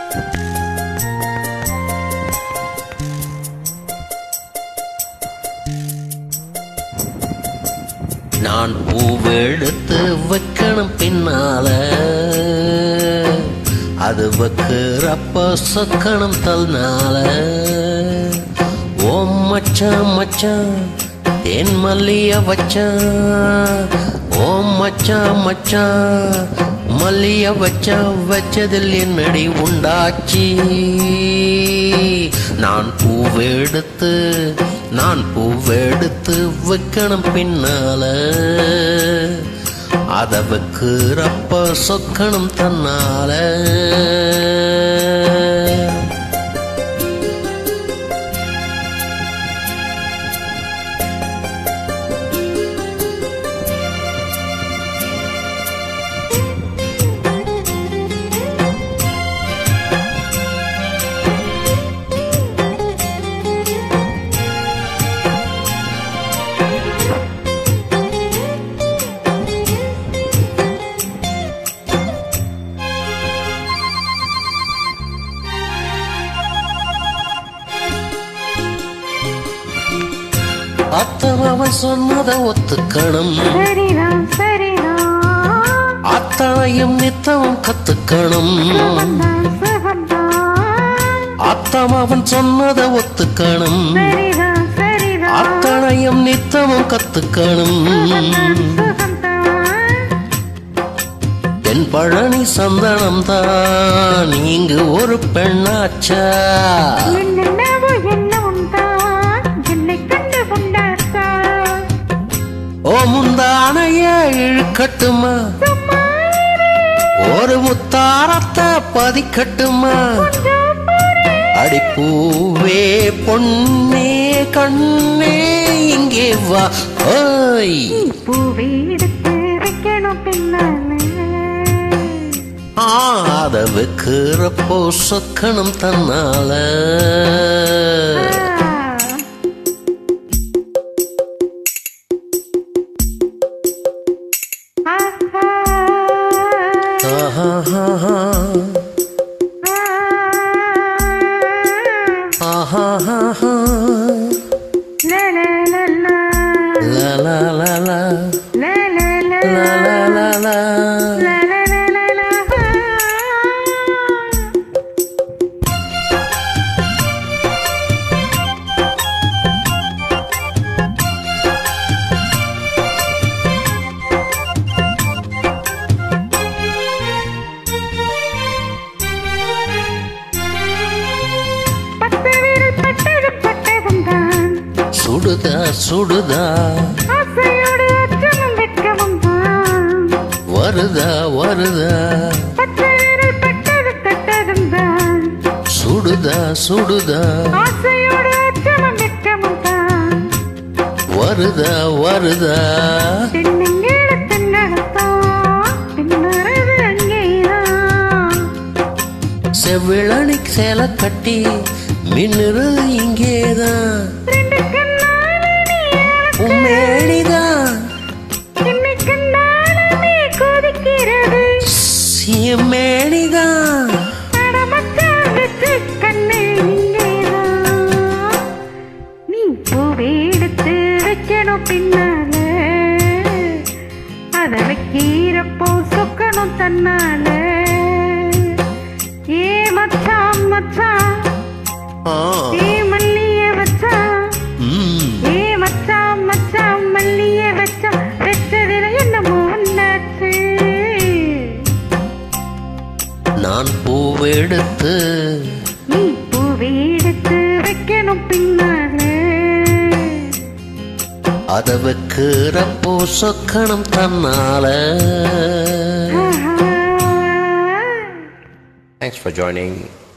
நான் பூவெடுத்து வைக்கணும் பின்னால அது வைக்கிறப்ப சொக்கணும் தல்னால ஓ மச்சான் மச்சான் தேன் மல்லிய வச்சான் ஓ மச்சான் மச்சான் மல்லிய வச்சா வச்சதில் என்னடி உண்டாச்சி நான் பூவெடுத்து நான் பூவெடுத்து வைக்கணும் பின்னால அத வைக்கிறப்ப சொக்கணும் தன்னால அத்தவன் சொன்னதை ஒத்துக்கணும் சரிதான் சரிதான் அத்தனையும் நித்தமும் கத்துக்கணும் சுகந்தான் சுகந்தான் அத்தமவன் சொன்னதை ஒத்துக்கணும் சரிதான் சரிதான் அத்தனையும் நித்தமும் கத்துக்கணும் சுகந்தான் சுகந்தான் என் பழனி சந்தனம் தான் இங்கு ஒரு பெண்ணாச்சா என்னென்னவோ என்னவும் தான் என்னை கண்டு கொண்டாத்தா ஓ முந்தானைய இழுக்கட்டுமா சும்மா இரு, ஒரு முத்தாரத்தை பதிக்கட்டுமா கொஞ்சம் பொறு. அடிப்பூவே பொன்னே கண்ணே இங்கே வா ஓய் பூவை எடுத்து வைக்கணும் பின்னாலே ஆ, அத வைக்கிறப்போ சொக்கணும் தன்னால ஆஹாஹாஹா. ஆஹாஹாஹா. லா, லா, லா, லா. லா, லா, லா, லா. பத்து விரல் பட்டது பட்டதும் தான் சுடுதா சுடுதா ஆசையோடு அச்சமும் வெட்கமும் தான் வருதா வருதா பத்து விரல் பட்டது பட்டதும் தான் சுடுதா சுடுதா ஆசையோடு அச்சமும் வெட்கமும் தான் வருதா வருதா தென்னங்கீழ தென்னகத்தான் பின்னரது அங்கேதான் செவ்விழனி சேலை கட்டி மின்னுறது இங்கேதான் ரெண்டு கண்ணாலே உம்மேடிதான் என்னை கண்ணாலே கொதிக்கிறது மேடிதான் அடமச்சான் வெற்று கண்ணு நீங்கேதான் நீ பூவை எடுத்து வைக்கணும் பின்னால அத வைக்கிறப்போ சொக்கணும் தன்னால ஏ மச்சான் மச்சான் ஆ, ஏ மல்லிய வச்சான் ம், ஏ மச்சான் மச்சான் மல்லிய வச்சான் வெச்சதுல என்னமோ ஒன்னாச்சு நான் பூவெடுத்து நீ பூவை எடுத்து வைக்கணும் பின்னாலே அத வைக்கிறப்போ சொக்கணும் தன்னால ஆஹா. Thanks for joining